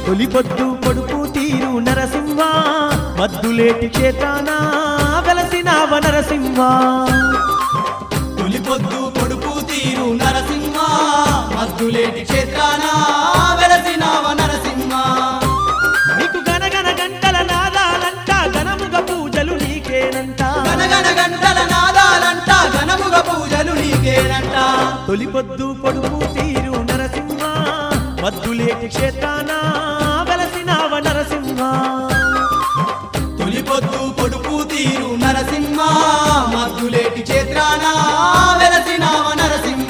తొలిపొద్దు పొడుపు తీరు నరసింహ మద్దులేటి క్షేత్రాన వెలసినావ నరసింహ తొలిపొద్దు పొడుపు తీరు నరసింహ మద్దులేటి క్షేత్రాన వెలసినావ నరసింహ నీకు గనగన గంటల నాదాలంట ఘనముగ పూజలు నీకేనంట గనగన గంటల నాదాలంట ఘనముగ పూజలు నీకేనంట తొలిపొద్దు పొడుపు తీరు నరసింహ మద్దులేటి క్షేత్రాన వెలసినావ నరసింహ తొలిపొద్దు పొడుపు తీరు నరసింహ మద్దులేటి క్షేత్రాన వెలసినావ నరసింహ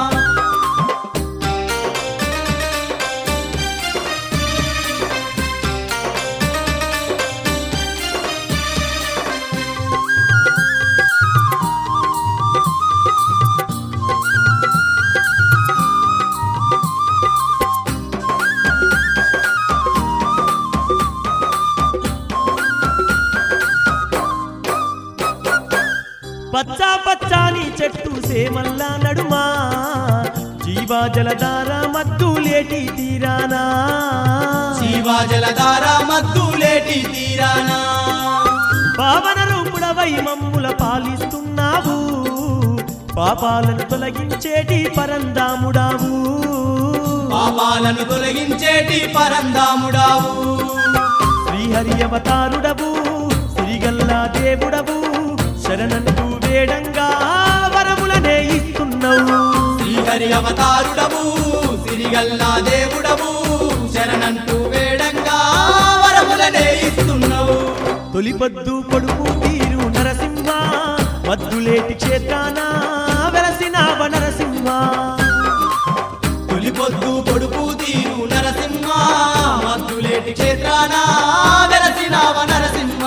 పచ్చా పచ్చాని చెట్టు సేమల్లా నడుమా జీవా జలధార మద్దులేటి తీరానా శివా జలధార మద్దులేటి తీరానా పావన రూపుడవై మమ్ముల పాలిస్తున్నావు పాపాలను తొలగించేటి పరందాముడావు పాపాలను తొలగించేటి పరందాముడావు శ్రీహరి అవతారుడవు శ్రీగల్లా దేవుడవు శరణంటూ వేడంగా వరములనే ఇస్తున్నావు శ్రీహరి అవతారుడవు సిరిగల్లా దేవుడవు శరణంటూ వేడంగా వరములనే ఇస్తున్నావు తొలిపొద్దు పొడుపు తీరు నరసింహ మద్దులేటి క్షేత్రాన వెలసినావ నరసింహ తొలిపొద్దు పొడుపు తీరు నరసింహ మద్దులేటి క్షేత్రాన వెలసినావ నరసింహ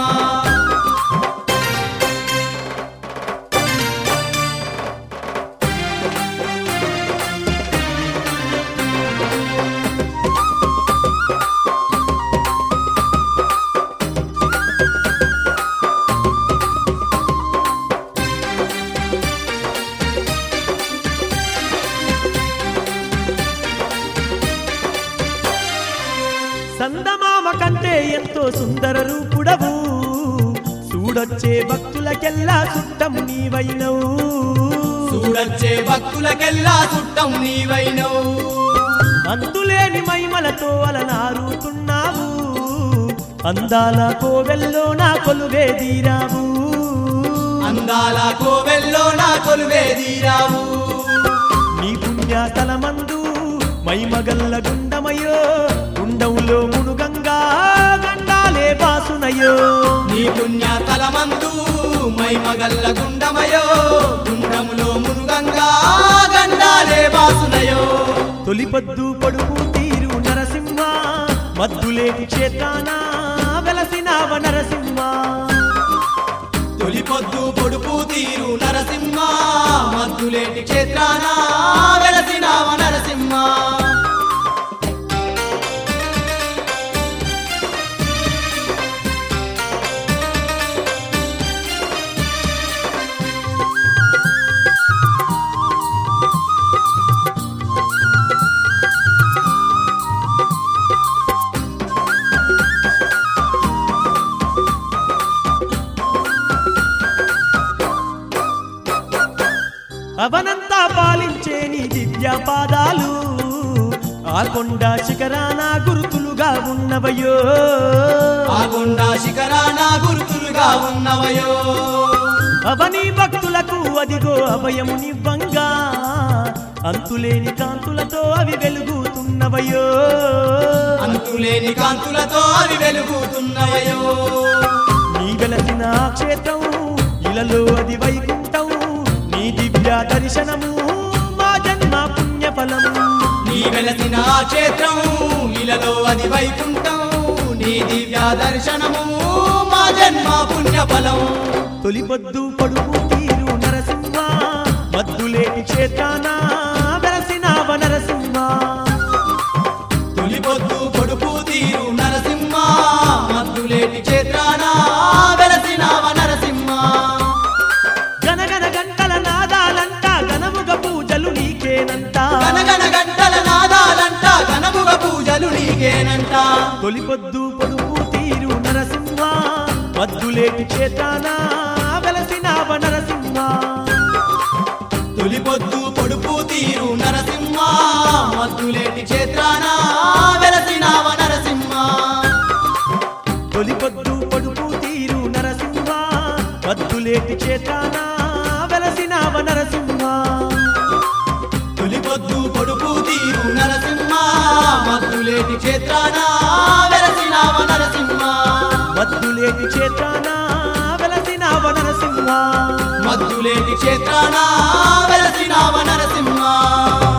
సందమామ కంటే ఎంతో సుందర రూపుడవు చూడొచ్చే భక్తులకెల్లా సుట్టం నీవైనవు చూడచ్చే భక్తులకెల్లా చుట్టం నీవైనవు అందులేని మైమలతో అలనారుతున్నావు అందాల కోవెల్లో నా కొలువే దీరావు అందాల కోవెల్లో నా కొలువే తీరావు నీ పుణ్యస్థలమందు మైమగల్ల గుండమయో గుండంలో మునుగంగా గండాలే బాసునయో నీ పుణ్య తలమందు మైమగల్ల గుండమయో గుండములో మునుగంగా గండాలే బాసునయో తొలిపొద్దు పొడుపు తీరు నరసింహ మద్దులేటి క్షేత్రాన వెలసినావ నరసింహ తొలిపొద్దు పొడుపు తీరు నరసింహ మద్దులేటి క్షేత్రాన వెలసినావ నరసింహ అవనంతా పాలించే నీ దివ్య పాదాలు ఆ కొండ శిఖరాన గురుతులుగా ఉన్నవయో ఆ కొండ శిఖరాన గుర్తులుగా ఉన్నవయో అవని భక్తులకు అదిగో అభయమునివ్వంగా అంతులేని కాంతులతో అవి వెలుగుతున్నవయో అంతులేని కాంతులతో అవి వెలుగుతున్నవయో నీ వెలసిన ఆ క్షేత్రం ఇలలో అది వైకుంఠం నీ దివ్య దర్శనము మా జన్మ పుణ్యఫలము నీ వెలసిన ఆ క్షేత్రం ఇలలో అది వైకుంఠం నీ దివ్య దర్శనము మా జన్మ పుణ్యఫలం తొలిపొద్దు పొడుపు తీరు నరసింహ మద్దులేటి క్షేత్రాన వెలసినావ నరసింహ తొలిపొద్దు పొడుపు తీరు నరసింహ మద్దులేటి క్షేత్రాన వెలసినావ నరసింహ గనగన గంటల నాదాలంట ఘనముగ పూజలు నీకేనంట గనగన గంటల నాదాలంట ఘనముగ పూజలు నీకే నీకేనంట తొలిపొద్దు పొడుపు తీరు నరసింహ మద్దులేటి చేతాన వెలసినావ నరసింహ తొలిపొద్దు పొడుపు తీరు నరసింహ మద్దులేటి క్షేత్రాన వెలసినావ నరసింహ తొలిపొద్దు పొడుపు తీరు నరసింహ మద్దులేటి చేతాన వెలసినావ నరసింహ తొలిపొద్దు పొడుపు తీరు నరసింహ మద్దులేటి క్షేత్రాన వెలసినావ నరసింహ మద్దులేటి చేతాన వెలసినావ నరసింహ మద్దులేటి క్షేత్రాన వెలసినావ నరసింహ